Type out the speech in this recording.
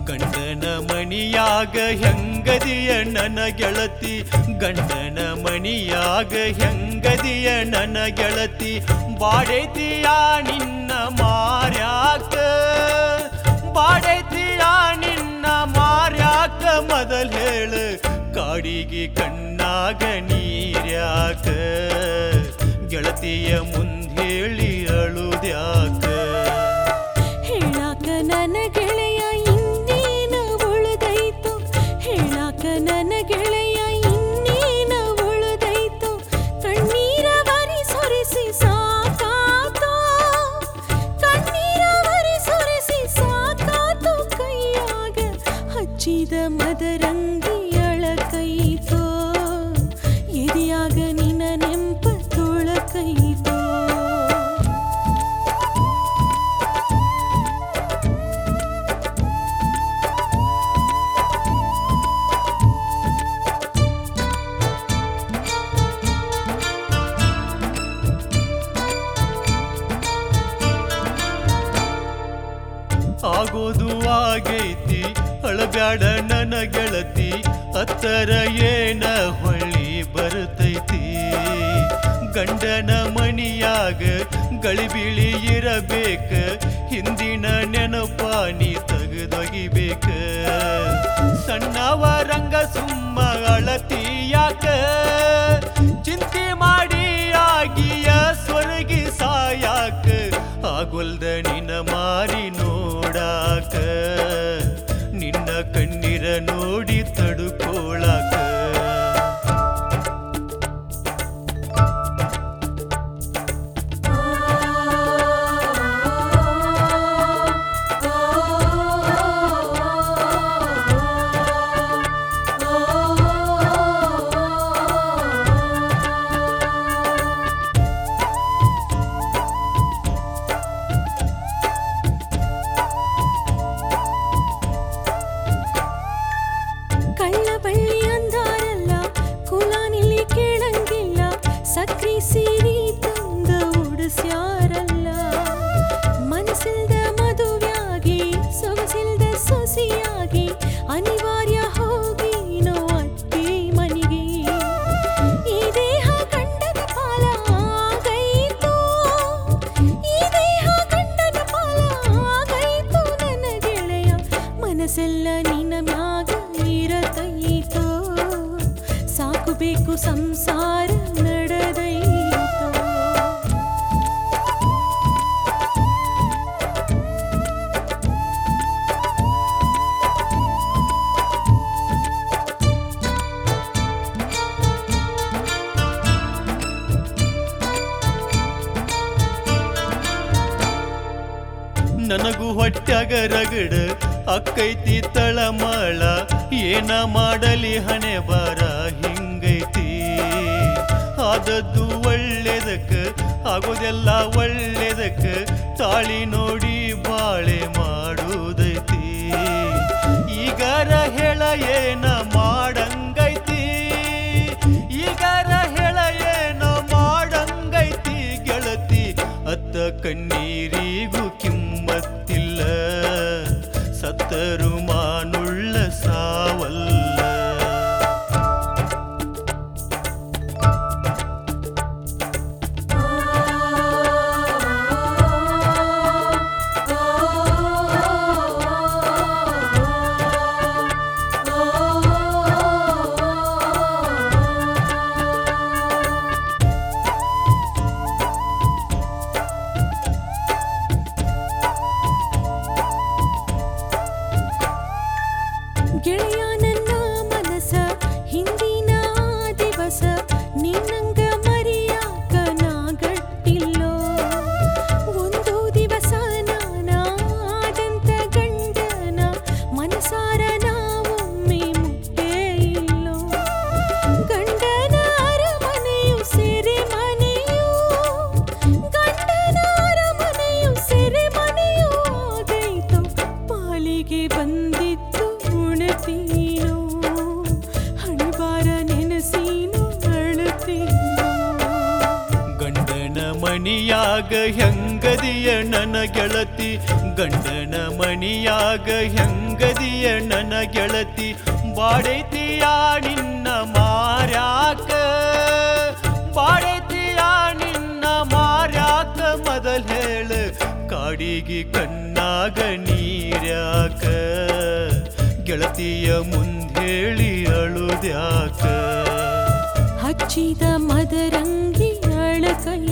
ಗಂಡನ ಮಣಿಯಾಗ ಹೆಂಗದಿಯ ನನ್ನ ಗೆಳತಿ ಗಂಡನ ಮಣಿಯಾಗ ಹೆಂಗದಿಯ ನನ್ನ ಗೆಳತಿ ಬಾಡೈತಿಯ ನಿನ್ನ ಮಾರ್ಯಾಕ ಬಾಡೈತಿಯ ನಿನ್ನ ಮಾರ್ಯಾಕ ಮೊದಲ್ ಹೇಳ ಕಾಡಿಗೆ ಕಣ್ಣಾಗ ನೀರ್ಯಾಕ ಗೆಳತಿಯ ಮುಂದೇಳಿ ಅಳುದ್ಯಾಕ ಹೇಳಾಕ ನನ್ನ ಗೆಳೆಯ ಇನ್ನೇನ ಉಳಿದೈತು ಹೇಳಾಕ ನನ್ನ ಗೆಳೆಯ ಇನ್ನೇನ ಉಳಿದೈತು ಕಣ್ಣೀರ ಬರಿ ಸೊರಿಸಿ ಸಾಕಾತು ಕಣ್ಣೀರ ಬರಿ ಸೊರಿಸಿ ಸಾಕಾತು ಕೈಯಾಗ ಹಚ್ಚಿದ ಮದರಂಗಿ ಅಳಕೈತೋ ಎದಿಯಾಗ ನಿನ್ನ ನೆಂಪ ತೊಳಕೈತೋ ಆಗೋದು ಆಗೈತಿ ಅಳಬ್ಯಾಡ ನನ್ನ ಗೆಳತಿ ಹತ್ತರ ಏನ ಹೊಳ್ಳಿ ಬರ್ತೈತಿ ಗಂಡನ ಮಣಿಯಾಗ ಗಳಿಬಿಳಿ ಇರಬೇಕ ಹಿಂದಿನ ನೆನಪಾನಿ ತೆಗೆದೊಗಿಬೇಕ ಸಣ್ಣವ ರಂಗ ಸುಮ್ಮ ಅಳತಿಯಾಕ ಚಿಂತೆ ಮಾಡಿ ಆಗಿಯ ಸ್ವರ್ಗಿ ಸಾಯಾಕ ಆಗೊಲ್ದ ನಿನ್ನ ಮಾರಿ ನೋಡಾಕ ನಿನ್ನ ಕಣ್ಣೀರ ನೋಡಿ ತಡುಕೋಳಾಕ ಕಳ್ಳ ಬಳ್ಳಿ ಅಂದಾರಲ್ಲ ಕುಲಾನಿಲಿ ಕೇಳಂಗಿಲ್ಲ ಸಕ್ರಿ ಸೀರಿ ತಂದ ಉಡಿಸ್ಯಾರಲ್ಲ ಮನಸ್ಸಿಲ್ದ ಮದುವೆಯಾಗಿ ಸೊಗಸಿಲ್ದ ಸೊಸಿಯಾಗಿ ಅನಿವಾರ್ಯ ಹೋಗಿ ನೋ ಅತ್ತಿ ಮನಿಗೆ ಈ ದೇಹ ಗಂಡನ ಪಾಲ ಆಗೈತು ಈ ದೇಹ ಗಂಡನ ಪಾಲ ಆಗೈತು ನನ್ನ ಗೆಳೆಯ ಮನಸ್ಸೆಲ್ಲ ನಿನ್ನ ಮ್ಯಾಗ ಇರತೈತೋ ಸಾಕು ಬೇಕು ಸಂಸಾರ ನಡೆದೈತೋ ನನಗೂ ಹೊಟ್ಯಾಗ ರಗಡ ಅಕ್ಕೈತಿ ತಳಮಳ ಏನ ಮಾಡಲಿ ಹಣೆ ಬಾರ ಹಿಂಗೈತಿ ಆದದ್ದು ಒಳ್ಳೆದಕ್ಕ ಆಗೋದೆಲ್ಲ ಒಳ್ಳೆದಕ್ಕ ತಾಳಿ ನೋಡಿ ಬಾಳೆ ಮಾಡುದೈತಿ ಈಗರ ಹೇಳ ಏನ ಮಾಡಂಗೈತಿ ಈಗರ ಹೇಳ ಏನ ಮಾಡಂಗೈತಿ ಗೆಳತಿ ಅತ್ತ ಕಣ್ಣೀರಿಗೂ ಕಿಮ್ಮತ್ತಿಲ್ಲ ಸತ್ತರು ಮಾನುಳ್ಳ ಸಾವಲ್ಲ ಗೆಳೆಯ ನನ್ನ ಮನಸ ಹಿಂದಿನ ದಿವಸ ನಿನ್ನಂಗ ಮರಿಯಾಕ ನಾ ಗಟ್ಟಿಲ್ಲೋ ಒಂದು ದಿವಸ ನಾನಾದಂತ ಗಂಡನ ಮನಸಾರ ನಾವೊಮ್ಮೆ ಮುಟ್ಟೇ ಇಲ್ಲೋ ಗಂಡನ ಅರಮನೆಯು ಸೆರೆ ಮನೆಯು ಗಂಡನ ಅರಮನೆಯು ಸೆರೆ ಮನೆಯು ಆಗೈತು ಪಾಲಿಗೆ ಬಂದಿತ್ತು ಉಣತೀನೋ ಹಣಬಾರ ನೆನಸೀನು ಅಳತೀನೋ ಗಂಡನ ಮಣಿಯಾಗ ಹೆಂಗ ಹೆಂಗದಿಯ ನನ್ನ ಗೆಳತಿ ಗಂಡನ ಮಣಿಯಾಗ ಹೆಂಗದಿಯ ನನ್ನ ಗೆಳತಿ ಬಾಡೈತಿಯ ನಿನ್ನ ಮಾರ್ಯಾಕ ಬಾಡೈತಿಯ ನಿನ್ನ ಮಾರ್ಯಾಕ ಮೊದಲ್ ಹೇಳ ಕಾಡಿಗೆ ಕಣ್ಣಾಗ ನೀರ್ಯಾಕ ಗೆಳತಿಯ ಮುಂದೇಳಿ ಅಳುದ್ಯಾಕ ಹಚ್ಚಿದ ಮದರಂಗಿ ಅಳಕೈ